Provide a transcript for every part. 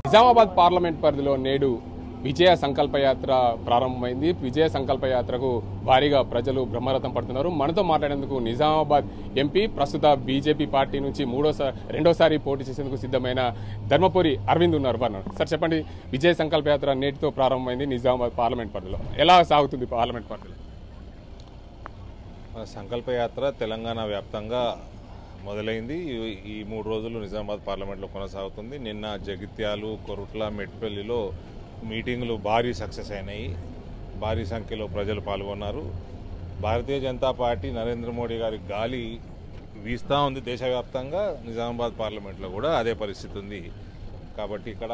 Nizamabad parliament పరిధిలో నేడు విజయ సంకల్ప యాత్ర ప్రారంభమైంది విజయ సంకల్ప యాత్రకు భారీగా ప్రజలు బ్రహ్మరథం పడుతున్నారు మనతో మాట్లాడేందుకు నిజామాబాద్ ఎంపీ ప్రస్తుత బీజేపీ పార్టీ నుంచి మూడోసారి రెండోసారి పోటీ చేసేందుకు సిద్ధమైన ధర్మపురి అరవింద్ ఉన్నారు అన్నారు సార్ చెప్పండి విజయ సంకల్ప యాత్ర నేటితో ప్రారంభమైంది నిజామాబాద్ పార్లమెంట్ పరిధిలో ఎలా సాగుతుంది పార్లమెంట్ పరిధిలో మన సంకల్పయాత్ర తెలంగాణ వ్యాప్తంగా మొదలైంది ఈ- ఈ మూడు రోజులు నిజామాబాద్ పార్లమెంట్లో కొనసాగుతుంది నిన్న జగిత్యాలు కొరుట్ల మెట్పల్లిలో మీటింగులు భారీ సక్సెస్ అయినాయి భారీ సంఖ్యలో ప్రజలు పాల్గొన్నారు భారతీయ జనతా పార్టీ నరేంద్ర మోడీ గారి గాలి వీస్తూ ఉంది దేశవ్యాప్తంగా నిజామాబాద్ పార్లమెంట్లో కూడా అదే పరిస్థితి ఉంది కాబట్టి ఇక్కడ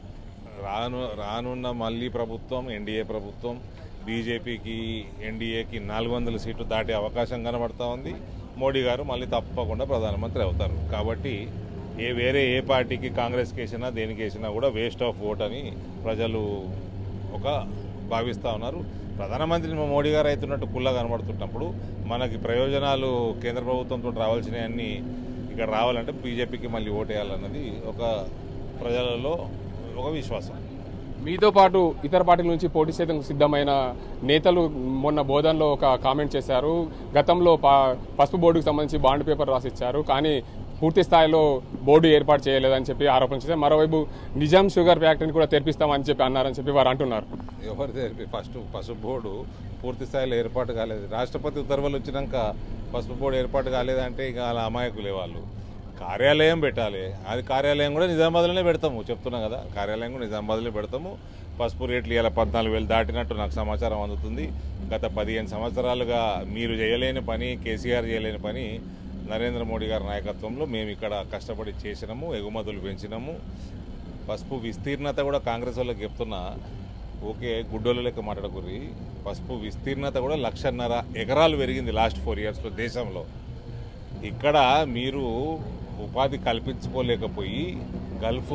రాను రానున్న మళ్ళీ ప్రభుత్వం ఎన్డీఏ ప్రభుత్వం బీజేపీకి ఎన్డీఏకి నాలుగు వందల సీట్లు దాటే అవకాశం కనబడతా ఉంది మోడీ గారు మళ్ళీ తప్పకుండా ప్రధానమంత్రి అవుతారు కాబట్టి ఏ వేరే ఏ పార్టీకి కాంగ్రెస్కి వేసినా దేనికి వేసినా కూడా వేస్ట్ ఆఫ్ ఓట్ అని ప్రజలు ఒక భావిస్తూ ఉన్నారు ప్రధానమంత్రి మోడీ గారు అవుతున్నట్టు కుల్లా కనబడుతున్నప్పుడు మనకి ప్రయోజనాలు కేంద్ర ప్రభుత్వంతో రావాల్సినవన్నీ ఇక్కడ రావాలంటే బీజేపీకి మళ్ళీ ఓటేయాలన్నది ఒక ప్రజలలో ఒక విశ్వాసం మీతో పాటు ఇతర పార్టీల నుంచి పోటీ చేసేందుకు సిద్ధమైన నేతలు మొన్న బోధనలో ఒక కామెంట్ చేశారు గతంలో పా- పసుపు బోర్డుకు సంబంధించి బాండ్ పేపర్ రాసిచ్చారు కానీ పూర్తి స్థాయిలో బోర్డు ఏర్పాటు చేయలేదని చెప్పి ఆరోపణ చేశారు మరోవైపు నిజాం షుగర్ ఫ్యాక్టరీని కూడా తెరిపిస్తామని చెప్పి అన్నారని చెప్పి వారు అంటున్నారు ఎవరు తెలిపి ఫస్ట్ పసుపు బోర్డు పూర్తి స్థాయిలో ఏర్పాటు కాలేదు రాష్ట్రపతి ఉత్తర్వులు వచ్చినాక పసుపు బోర్డు ఏర్పాటు కాలేదంటే ఇక అలా అమాయకులే వాళ్ళు కార్యాలయం పెట్టాలి అది కార్యాలయం కూడా నిజామాబాద్లోనే పెడతాము చెప్తున్నా కదా కార్యాలయం కూడా నిజామాబాద్లో పెడతాము పసుపు రేట్లు ఇలా పద్నాలుగు వేలు దాటినట్టు నాకు సమాచారం అందుతుంది గత పదిహేను సంవత్సరాలుగా మీరు చేయలేని పని కేసీఆర్ చేయలేని పని నరేంద్ర మోడీ గారి నాయకత్వంలో మేము ఇక్కడ కష్టపడి చేసినాము ఎగుమతులు పెంచినాము పసుపు విస్తీర్ణత కూడా కాంగ్రెస్ వాళ్ళకి చెప్తున్నా ఓకే గుడ్డోళ్ళ లెక్క మాట్లాడకూరి పసుపు విస్తీర్ణత కూడా లక్షన్నర ఎకరాలు పెరిగింది లాస్ట్ ఫోర్ ఇయర్స్లో దేశంలో ఇక్కడ మీరు ఉపాధి కల్పించుకోలేకపోయి గల్ఫ్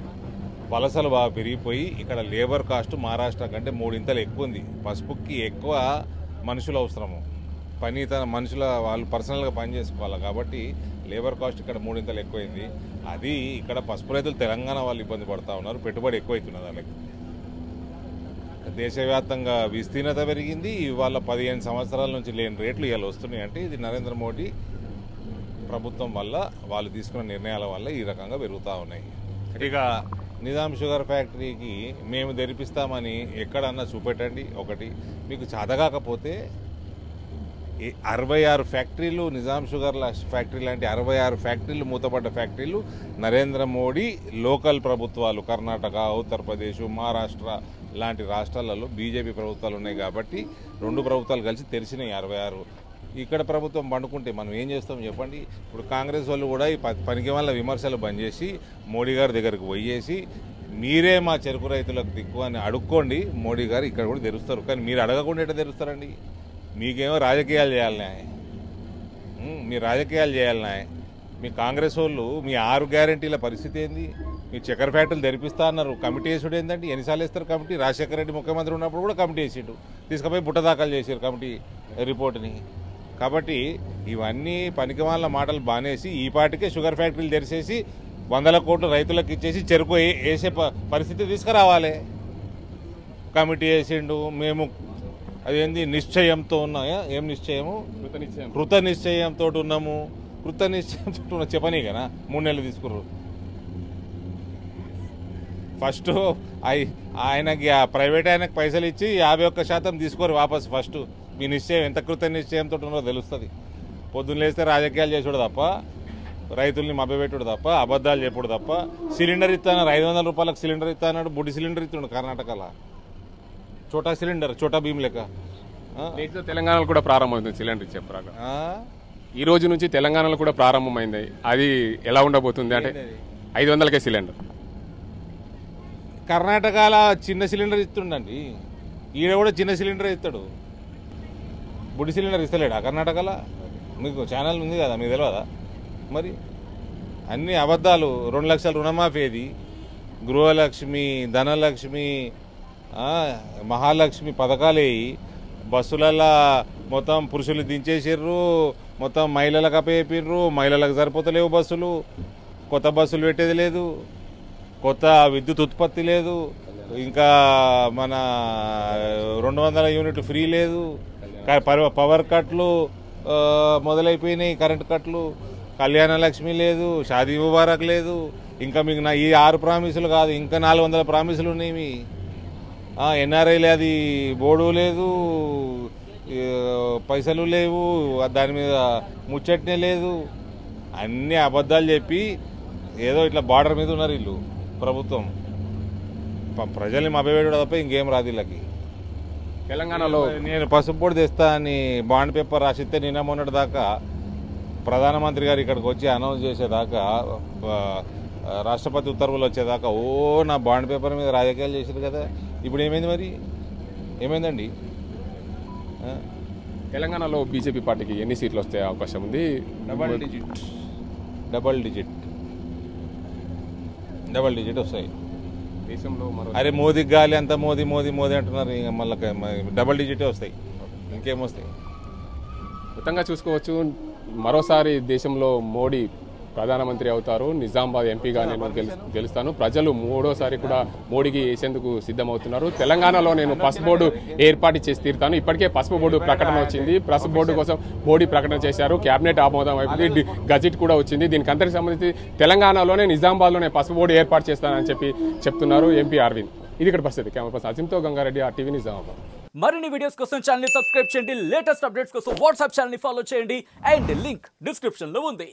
వలసలు బాగా పెరిగిపోయి ఇక్కడ లేబర్ కాస్ట్ మహారాష్ట్ర కంటే మూడింతలు ఎక్కువ ఉంది పసుపుకి ఎక్కువ మనుషులు అవసరము పని తన మనుషుల వాళ్ళు పర్సనల్గా పని చేసుకోవాలి కాబట్టి లేబర్ కాస్ట్ ఇక్కడ మూడింతలు ఎక్కువైంది అది ఇక్కడ పసుపు రైతులు తెలంగాణ వాళ్ళు ఇబ్బంది పడతా ఉన్నారు పెట్టుబడి ఎక్కువైతున్నది వాళ్ళకి దేశవ్యాప్తంగా విస్తీర్ణత పెరిగింది ఇవాళ పదిహేను సంవత్సరాల నుంచి లేని రేట్లు ఇవాళ వస్తున్నాయి అంటే ఇది నరేంద్ర మోడీ ప్రభుత్వం వల్ల వాళ్ళు తీసుకున్న నిర్ణయాల వల్ల ఈ రకంగా పెరుగుతూ ఉన్నాయి ఇక నిజాం షుగర్ ఫ్యాక్టరీకి మేము తెరిపిస్తామని ఎక్కడన్నా చూపెట్టండి ఒకటి మీకు చాతగాకపోతే ఈ అరవై ఆరు ఫ్యాక్టరీలు నిజాం షుగర్ లా- ఫ్యాక్టరీ లాంటి అరవై ఆరు ఫ్యాక్టరీలు మూతపడ్డ ఫ్యాక్టరీలు నరేంద్ర మోడీ లోకల్ ప్రభుత్వాలు కర్ణాటక ఉత్తరప్రదేశ్ మహారాష్ట్ర లాంటి రాష్ట్రాలలో బీజేపీ ప్రభుత్వాలు ఉన్నాయి కాబట్టి రెండు ప్రభుత్వాలు కలిసి తెరిచినాయి అరవై ఆరు ఇక్కడ ప్రభుత్వం పండుకుంటే మనం ఏం చేస్తాం చెప్పండి ఇప్పుడు కాంగ్రెస్ వాళ్ళు కూడా ఈ ప- పనికి వల్ల విమర్శలు బంద్ చేసి మోడీ గారి దగ్గరకు పోయేసి మీరే మా చెరుకు రైతులకు దిక్కు అని అడుక్కోండి మోడీ గారు ఇక్కడ కూడా తెరుస్తారు కానీ మీరు అడగకుండా ఎట్లా తెరుస్తారండి మీకేమో రాజకీయాలు చేయాలనే ఉమ్, మీ రాజకీయాలు చేయాలనే మీ కాంగ్రెస్ వాళ్ళు మీ ఆరు గ్యారంటీల పరిస్థితి ఏంది మీ చక్కెర ఫ్యాక్టరీలు తెరిపిస్తా అన్నారు కమిటీ వేసుడు ఏంటంటే ఎన్నిసార్లు వేస్తారు కమిటీ రాజశేఖర రెడ్డి ముఖ్యమంత్రి ఉన్నప్పుడు కూడా కమిటీ వేసిండు తీసుకుపోయి బుట్ట దాఖలు చేశారు కమిటీ రిపోర్ట్ని కాబట్టి ఇవన్నీ పనికి వాళ్ళ మాటలు బానేసి ఈ పాటికే షుగర్ ఫ్యాక్టరీలు తెరిచేసి వందల కోట్లు రైతులకు ఇచ్చేసి చెరుకు ఏ- వేసే ప- పరిస్థితి తీసుకురావాలి కమిటీ వేసిండు మేము అదేంది నిశ్చయంతో ఉన్నాయా ఏం నిశ్చయము కృతనిశ్చయం కృత నిశ్చయంతో ఉన్నాము కృత నిశ్చయంతో ఉన్న చెప్పని కదా మూడు నెలలు తీసుకుర్రు ఫస్ట్ అయి ఆయనకి ఆ ప్రైవేట్ ఆయనకు పైసలు ఇచ్చి యాభై ఒక్క శాతం తీసుకోరు వాపస్ ఫస్ట్ మీ నిశ్చయం ఎంత కృత నిశ్చయంతో ఉన్నదో తెలుస్తుంది పొద్దున్న లేస్తే రాజకీయాలు చేసుడు తప్ప రైతుల్ని మభ్యపెట్టుడు తప్ప అబద్ధాలు చెప్పుడు తప్ప సిలిండర్ ఇస్తాను ఐదు వందల రూపాయలకు సిలిండర్ ఇస్తాడు బుడ్డి సిలిండర్ ఇస్తుండు కర్ణాటకలో చోటా సిలిండర్ చోటా భీమ్ లెక్క ఆ? నేటితో తెలంగాణలో కూడా ప్రారంభమవుతుంది సిలిండర్ ఇచ్చే ప్రోగ్రామ్ ఆ? ఈ రోజు నుంచి తెలంగాణలో కూడా ప్రారంభమైంది అది ఎలా ఉండబోతుంది అంటే ఐదు వందలకే సిలిండర్ కర్ణాటకలో చిన్న సిలిండర్ ఇస్తుండండి ఈడ కూడా చిన్న సిలిండర్ ఇస్తాడు బుడి సిలిండర్ ఇస్తలేడా కర్ణాటకలో మీకు ఛానల్ ఉంది కదా మీకు తెలియదా మరి అన్ని అబద్ధాలు రెండు లక్షల రుణమాఫీ ఏది గృహలక్ష్మి ధనలక్ష్మి ఆ, మహాలక్ష్మి పథకాలేయి బస్సులలో మొత్తం పురుషులు దించేసిర్రు మొత్తం మహిళలకు అప్పచెప్పిర్రు మహిళలకు సరిపోతలేవు బస్సులు కొత్త బస్సులు పెట్టేది లేదు కొత్త విద్యుత్ ఉత్పత్తి లేదు ఇంకా మన రెండు వందల యూనిట్లు ఫ్రీ లేదు క- పవ- పవర్ కట్లు ఆ, మొదలైపోయినాయి కరెంట్ కట్లు కళ్యాణ లక్ష్మి లేదు షాదీ ముబారక్ లేదు ఇంకా మీకు నా ఈ ఆరు ప్రామిసులు కాదు ఇంకా నాలుగు వందల ప్రామిసులు ఉన్నాయి ఎన్ఆర్ఐలే అది బోర్డు లేదు ఈ, పైసలు లేవు దాని మీద ముచ్చట్నే లేదు అన్ని అబద్ధాలు చెప్పి ఏదో ఇట్లా బార్డర్ మీద ఉన్నారు వీళ్ళు ప్రభుత్వం ప- ప్రజల్ని మభ్యపెట్టడం తప్ప ఇంకేం రాదు వీళ్ళకి తెలంగాణలో నేను పసుపు పొడి తెస్తా అని బాండ్ పేపర్ రాసిస్తే నిన్న మొన్నటి దాకా ప్రధానమంత్రి గారు ఇక్కడికి వచ్చి అనౌన్స్ చేసేదాకా ఆ, రాష్ట్రపతి ఉత్తర్వులు వచ్చేదాకా ఓ నా బాండ్ పేపర్ మీద రాజకీయాలు చేశారు కదా ఇప్పుడు ఏమైంది మరి ఏమైందండి ఆ? తెలంగాణలో బీజేపీ పార్టీకి ఎన్ని సీట్లు వస్తే అవకాశం ఉంది double digit double digit double digit వస్తాయి దేశంలో మరో అరే మోదీకి గాలి అంత మోదీ మోదీ మోదీ అంటున్నారు ఇంక మళ్ళీ డబల్ డిజిటే వస్తాయి ఇంకేం వస్తాయి మొత్తంగా చూసుకోవచ్చు మరోసారి దేశంలో మోడీ ప్రధానమంత్రి అవుతారు నిజామాబాద్ ఎంపీగా నేను గెలు- గెలుస్తాను ప్రజలు మూడోసారి కూడా మోడీకి వేసేందుకు సిద్ధమవుతున్నారు తెలంగాణలో నేను పసుపు బోర్డు ఏర్పాటు చేసి తీరుతాను ఇప్పటికే పసుపు బోర్డు ప్రకటన వచ్చింది పసుపు బోర్డు కోసం మోడీ ప్రకటన చేశారు కేబినెట్ ఆమోదం అయిపోయింది డి- గజెట్ కూడా వచ్చింది దీనికి అంతటికి సంబంధించి తెలంగాణలోనే నిజామాబాద్లోనే పసుపు బోర్డు ఏర్పాటు చేస్తానని చెప్పి చెప్తున్నారు ఎంపీ అరవింద్ ఇది ఇక్కడ పరిస్థితి కెమెరా పర్సన్ అజింతో గంగారెడ్డి ఆ టీవీ నిజామాబాద్ మరిన్ని వీడియోస్ కోసం ఛానల్ సబ్స్క్రైబ్ చేయండి లేటెస్ట్ అప్డేట్స్ కోసం వాట్సాప్ ఛానల్ ఫాలో చేయండి అండ్ లింక్ డిస్క్రిప్షన్ లో ఉంది